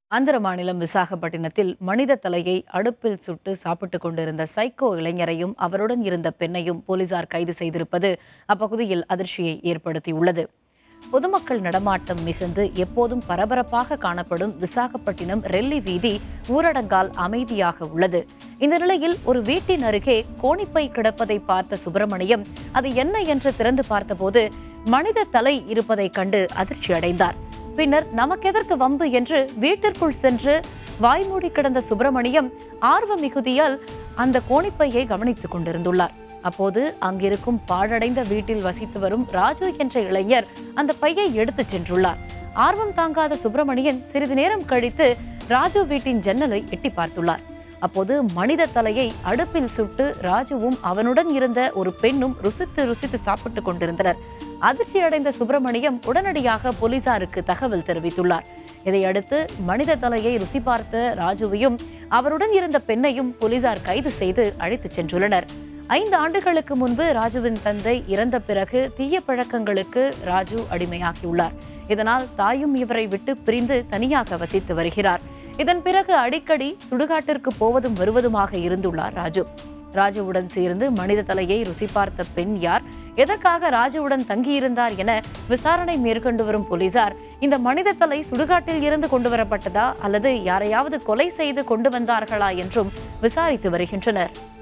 ஆந்திர மாநிலம் விசாகப்பட்டினத்தில் மனித தலையை அடுப்பில் சுட்டு சாப்பிட்டுக் கொண்டிருந்த சைக்கோ இளைஞரையும் அவருடன் இருந்த பெண்ணையும் போலீசார் கைது செய்திருப்பது அப்பகுதியில் அதிர்ச்சியை ஏற்படுத்தியுள்ளது பொதுமக்கள் நடமாட்டம் மிகுந்து எப்போதும் பரபரப்பாக காணப்படும் விசாகப்பட்டினம் ரெல்லி வீதி ஊரடங்கால் அமைதியாக உள்ளது இந்த நிலையில் ஒரு வீட்டின் அருகே கோணிப்பை கிடப்பதை பார்த்த சுப்பிரமணியம் அது என்ன என்று திறந்து பார்த்தபோது மனித தலை இருப்பதைக் கண்டு அதிர்ச்சி அடைந்தார் பின்னர் நமக்கெதற்கு வம்பு என்று வீட்டிற்குள் சென்று வாய்மூடி கிடந்த சுப்பிரமணியம் ஆர்வ மிகுதியால் அந்த கோணிப்பையை கவனித்துக் கொண்டிருந்துள்ளார் அப்போது அங்கிருக்கும் பாழடைந்த வீட்டில் வசித்து வரும் ராஜு என்ற இளைஞர் அந்த பையை எடுத்துச் சென்றுள்ளார் ஆர்வம் தாங்காத சுப்பிரமணியன் சிறிது நேரம் கழித்து ராஜு வீட்டின் ஜன்னலை எட்டி பார்த்துள்ளார் அப்போது மனித தலையை அடுப்பில் சுட்டு ராஜுவும் அவனுடன் இருந்த ஒரு பெண்ணும் ருசித்து ருசித்து சாப்பிட்டுக் கொண்டிருந்தனர் அதிர்ச்சி அடைந்த சுப்பிரமணியம் உடனடியாக போலீசாருக்கு தகவல் தெரிவித்துள்ளார் இதையடுத்து மனித தலையை ருசி பார்த்த ராஜுவையும் அவருடன் இருந்த பெண்ணையும் போலீசார் கைது செய்து அழைத்துச் சென்றுள்ளனர் ஐந்து ஆண்டுகளுக்கு முன்பு ராஜுவின் தந்தை இறந்த பிறகு தீய பழக்கங்களுக்கு ராஜு அடிமையாகியுள்ளார் இதனால் தாயும் இவரை விட்டு பிரிந்து தனியாக வசித்து வருகிறார் இதன் பிறகு அடிக்கடி சுடுகாட்டிற்கு போவதும் வருவதுமாக இருந்துள்ளார் ராஜு ராஜுவுடன் சேர்ந்து மனித தலையை ருசி பார்த்த பெண் யார் எதற்காக ராஜுவுடன் தங்கியிருந்தார் என விசாரணை மேற்கொண்டு வரும் போலீசார் இந்த மனித தலை சுடுகாட்டில் இருந்து கொண்டு வரப்பட்டதா அல்லது யாரையாவது கொலை செய்து கொண்டு வந்தார்களா என்றும் விசாரித்து வருகின்றனர்